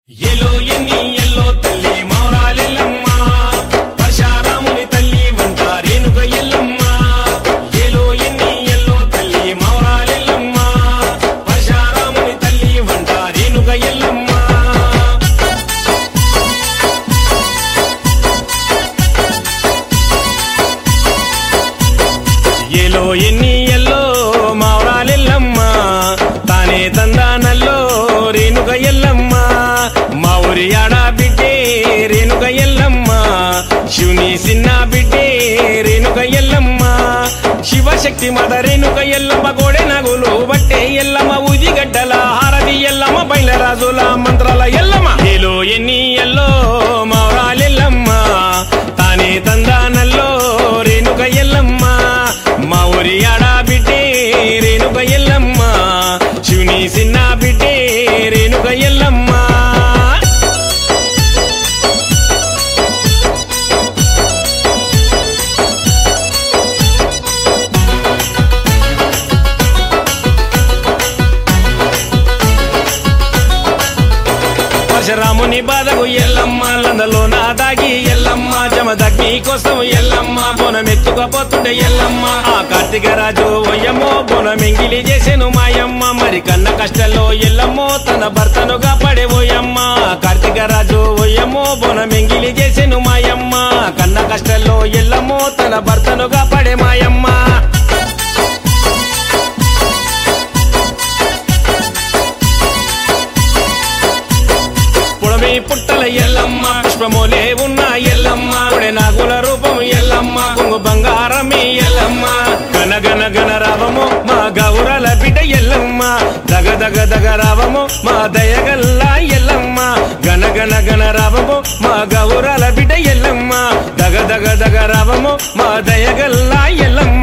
ఎలో ఎన్ని ఎల్లో తల్లి మౌరాలెల్లమ్మ పరశారాముని తల్లి వంట రేణుక ఎల్లమ్మ ఎలో ఎన్ని ఎల్లో తల్లి మౌరాలెల్లమ్మ పరశారాముని తల్లి వంట రేణుక ఎల్లమ్మ ఏలో ఎన్ని ఎల్లో మావరాలెల్లమ్మ తానే తందానల్లో రేణుక ఎల్లమ్మ మా ఊరి ఆడా బిడ్డే రేణుక ఎల్లమ్మ శివుని సిన్న బిడ్డే రేణుక ఎల్లమ్మ శివశక్తి మద రేణుక ఎల్లమ్మ గోడె నగులు బట్టే ఎల్లమ్మ ఉదిగడ్డల హారది ఎల్లమ్మ బయలరాజుల మంత్రాల ఎల్లమ్మ ఏలో ఎన్ని ఎల్లో మావరాలెల్లమ్మ తానే తందానల్లో రేణుక ఎల్లమ్మ మా ఊరి ఆడా బిడ్డే రేణుక ఎల్లమ్మ శివుని సిన్న బిడ్డే రేణుక ఎల్లమ్మ పరశురాముని బాధకు ఎల్లమ్మ లందలో నా దాగి ఎల్లమ్మ జమ దగ్ని కోసం ఎల్లమ్మ బోనం ఎత్తుకపోతుండే ఎల్లమ్మ ఆ కార్తీక రాజు ఒయ్యమ్మో బోనం ఎంగిలి చేసెను మాయమ్మ మరి కన్న కష్టంలో ఎల్లమ్మో తన భర్తను కాపాడే ఓయమ్మ కార్తీక రాజు ఒయ్యమ్మో బోనం ఎంగిలి చేసెను మాయమ్మ కన్న కష్టంలో ఎల్లమ్మో తన భర్తను కాపాడే మాయమ్మ పుడమి పుట్టల ఎల్లమ్మ పుష్పమోలే ఉన్న ఎల్లమ్మ పుడే నాగుల రూపం ఎల్లమ్మ కొంగు బంగారమి ఎల్లమ్మ గన గన గన రావము మా గౌరల బిడ్డ ఎల్లమ్మ దగ దగ దగ రావము మా దయగల్ల ఎల్లమ్మ గన గన గన రావము మా గౌరల బిడ్డ ఎల్లమ్మ దగ దగ దగ రావము మా దయగల్ల ఎల్లమ్మ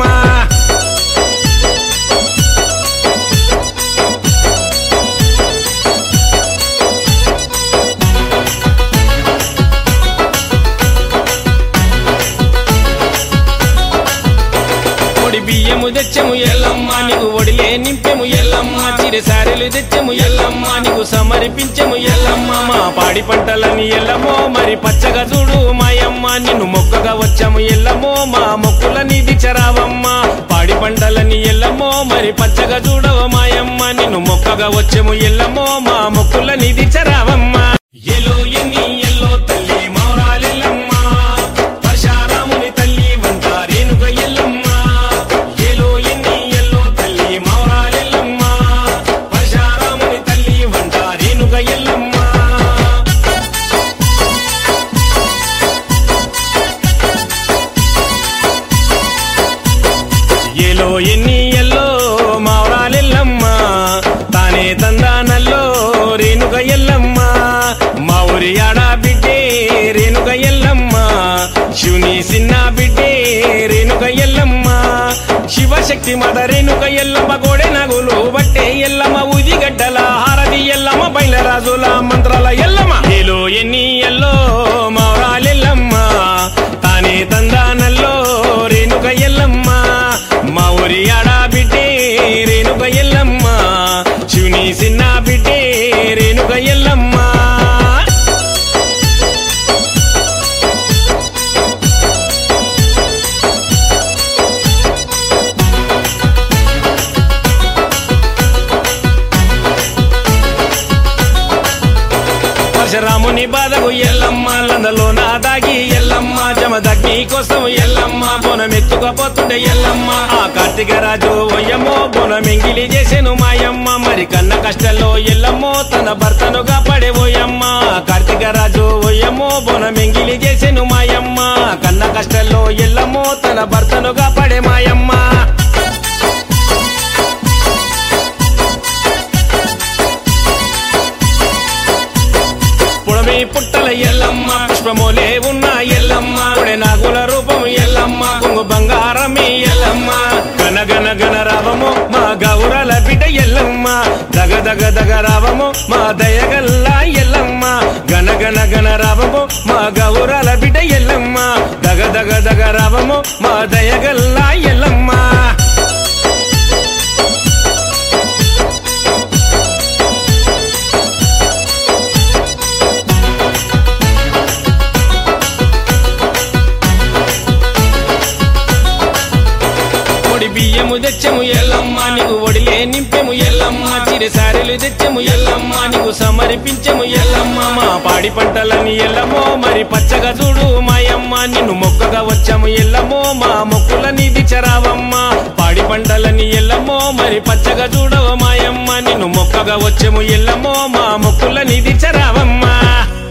ఒడి బియ్యము తెచ్చము ఎల్లమ్మ నీకు ఒడిలే నింపెము ఎల్లమ్మ చిరి సారెలు తెచ్చము ఎల్లమ్మ నీకు సమర్పించము ఎల్లమ్మ మా పాడి పంటలని ఎల్లమ్మో మరి పచ్చగా చూడు మాయమ్మ నిన్ను మొక్కగా వచ్చాము ఎల్లమ్మో మా మొక్కులని దిచరావమ్మ పాడి పంటలని ఎల్లమ్మో మరి పచ్చగా చూడవ మాయమ్మ నిన్ను మొక్కగా వచ్చాము ఎల్లమ్మో మా మొక్కులని దిచరావమ్మ ఎలో ఎన్ని ఎల్లో తల్లి మౌరాలెల్లమ్మ పరశారాముని తల్లి వంట రేణుక ఎల్లమ్మ ఏలో ఎన్ని ఎల్లో తల్లి మౌరాలెల్లమ్మ పరశారాముని తల్లి వంట రేణుక ఎల్లమ్మ ఏలో ఎన్ని ఎల్లో మావరాలెల్లమ్మ తానే తందానల్లో రేణుక ఎల్లమ్మ మా ఊరి ఆడా బిడ్డే రేణుక ఎల్లమ్మ శివుని సిన్న బిడ్డే రేణుక ఎల్లమ్మ శివశక్తి మద రేణుక ఎల్లమ్మ గోడె నగులు బట్టే ఎల్లమ్మ ఉదిగడ్డల హారది ఎల్లమ్మ బయలరాజుల మంత్రాల ఎల్లమ్మ ఏలో ఎన్ని ఎల్లో మావరాలెల్లమ్మ తానే తందానల్లో రేణుక ఎల్లమ్మ మా ఊరి ఆడా బిడ్డే రేణుక ఎల్లమ్మ శివుని సిన్న బిడ్డే రేణుక ఎల్లమ్మ పరశురాముని బాధకు ఎల్లమ్మ లందలో నా దాగి ఎల్లమ్మ జమ దగ్ని కోసం ఎల్లమ్మ బోనం ఎత్తుకపోతుండే ఎల్లమ్మ ఆ కార్తీక రాజు ఒయ్యమ్మో బోనం ఎంగిలి చేసెను మాయమ్మ మరి కన్న కష్టంలో ఎల్లమ్మో తన భర్తను కాపాడే ఓయమ్మ కార్తీక రాజు ఒయ్యమ్మో బోనం ఎంగిలి చేసెను మాయమ్మ కన్న కష్టంలో ఎల్లమ్మో తన భర్తను కాపాడే మాయమ్మ పుడమి పుట్టల ఎల్లమ్మ పుష్పమోలే ఉన్న ఎల్లమ్మ పుడే నాగుల రూపం ఎల్లమ్మ కొంగు బంగారమి ఎల్లమ్మ గన గన గన రావము మా గౌరల బిడ్డ ఎల్లమ్మ దగ దగ దగ రావము మా దయగల్ల ఎల్లమ్మ గన గన గన రావము మా గౌరల బిడ్డ ఎల్లమ్మ దగ దగ దగ రావము మా దయగల్ల ఎల్లమ్మ బియ్యము తెచ్చము ఎల్లమ్మ నీకు ఒడిలే నింపెము ఎల్లమ్మ చిరి సారెలు తెచ్చము ఎల్లమ్మ నీకు సమర్పించము ఎల్లమ్మ మా పాడి పంటలని ఎల్లమో మరి పచ్చగా చూడు మాయమ్మ నిన్ను మొక్కగా వచ్చాము ఎల్లమో మా మొక్కులని దిచరావమ్మ పాడి పంటలని ఎల్లమో మరి పచ్చగా చూడవ మాయమ్మ నిన్ను మొక్కగా వచ్చాము ఎల్లమో మా మొక్కులని దిచరావమ్మ